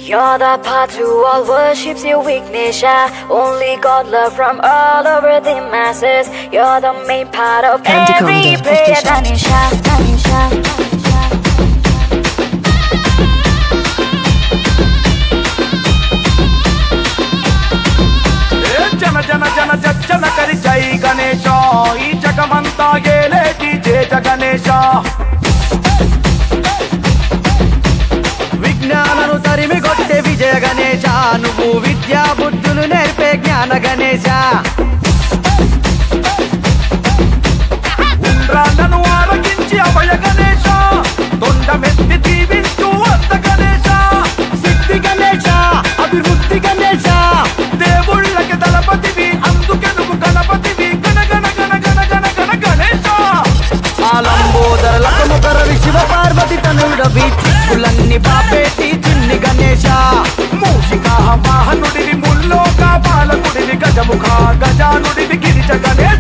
You're the path to all worships your weakness, yeah. Only God love from all over the masses. You're the main part of Candy every Conda, prayer, official. Ganesha, Ganesha, Ganesha. ఏ జన జన జన జన కరి జై గణేశ ఈ జగమంతా గేలేటి జేజ గణేశ విజ్ఞానను తరిమి కొట్టే విజయ గణేశ నువ్వు విద్యా బుద్ధులు నేర్పే జ్ఞాన గణేశ ఉండ్రాళ్ళను ఆరగించి అభయ గణేశ తొండమెత్తి దీవించు అత్త గణేశ సిద్ధి గణేశ అభివృద్ధి గణేశ దేవుళ్ళకి దళపతివి అందుకే నువ్వు గణపతివి గణ గణ గణ గణ గణ గణ గణేశ ఆలంబోదర ముఖరవి శివ పార్వతి తనుడవి చిక్కులన్నీ పాపేటి చిన్ని గణేశ మూషికా వాహనుడివి ముల్లోక బాలకుడివి గజముఖ గజానుడివి Girija Ganesha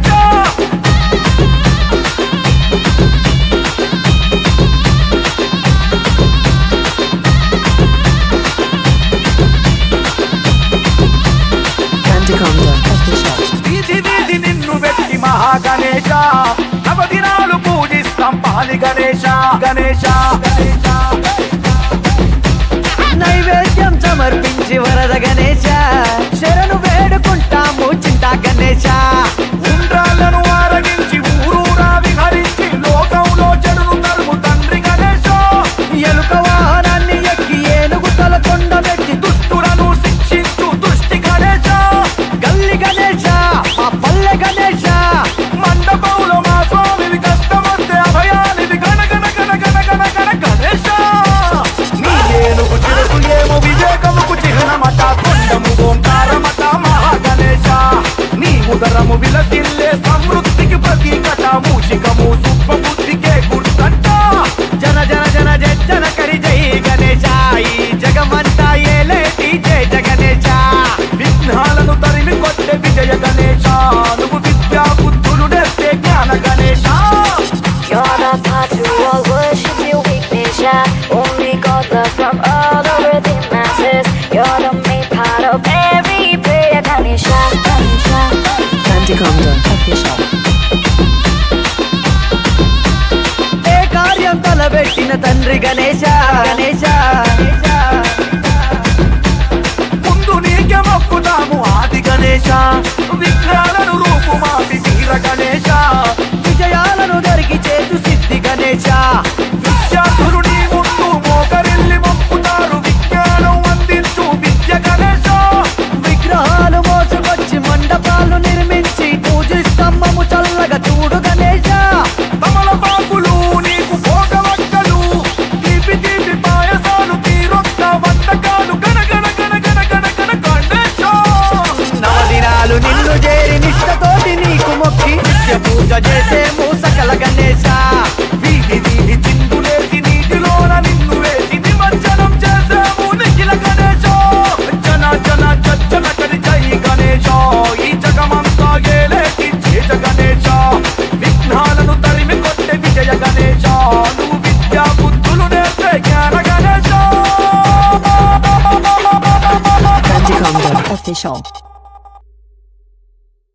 Candy Conda, official. వీధి వీధి నిన్ను వెట్టి మహాగణేశ నవదినాలు పూజిస్తాం పాలి గణేశ గణేశ గణేశ నైవేద్యం సమర్పించి వరద గణేశ శరణు వేడుకుంటాము చింతా గణేశ ఉండ్రాళ్ళను ఆరగించి ఊరూరా విహరించి లోకంలో చెడును తరుము తండ్రి గణేశ ఎలుక వాహనాన్ని ఎక్కి ఏనుగు తల కొండ పెట్టి దుష్టులను శిక్షించు దుష్టి గణేశ గల్లి గణేశ మా పల్లె గణేశ మండపంలో మా స్వామివి కష్టమొస్తే అభయానివి గణ గణ గణ గణ గణ గణ గణేశ నీ ఏనుగు శిరసు ఏమో వివేకముకు చిహ్నమట కొండము ఓంకారమట మహాగణేశ నీ ఉదరము విలసిల్లే సమృద్ధికి ప్రతీకట మూషికము సూక్ష్మబుద్ధికే గుర్తంట జన జన జన జన కరి జై గణేశ ఈ జగమంతా ఏలేటి జై జగణేశ విఘ్నాలను తరిమి కొట్టే విజయ గణేశ నువ్వు విద్యా బుద్ధులు నేర్పే జ్ఞాన Ganesha You're the path to all worships your weakness, yeah. Only God love from all over the masses. You're the main part of every prayer, Ganesha, Ganesha. Candy Conda, official. ఏ కార్యం తలబెట్టిన తండ్రి గణేశ గణేశ ముందు నీకే మొక్కుతాము ఆది గణేశ విఘ్నాలను రూపుమాపి వీర గణేశ విజయాలను దొరికి చేతు సిద్ధి గణేశ విద్యార్థులు నీ ముందు మోకరిల్లి మొక్కుతారు విజ్ఞానం అందించు విద్య గణేశ విగ్రహాలు మోసుకొచ్చి మండపాలు నిర్మించి పూజిస్తమ్మము చల్లగా చూడు గణేశ తమలపాకులు నీకు భోగవక్కలు తీపి తీపి పాయసాలు తీరొక్క వంటకాలు గణ గణ గణ గణ గణ గణ గణేశ నవదినాలు నిన్ను చేరి నిష్టతోటి నీకు మొక్కి నిత్య పూజ చేసేము సకల గణేశ వీధి వీధి చిందులేసి నీటిలోన నిన్ను వేసి నిమజ్జనం చేసాము నిఖిల గణేశ జన జన జన కరి జై గణేశ ఈ జగమంతా గేలేటి చేజ గణేశ విఘ్నాలను తరిమి కొట్టే విజయ గణేశ నువ్వు విద్యా బుద్ధులు నేర్పే జ్ఞాన గణేశ Candy Conda, official.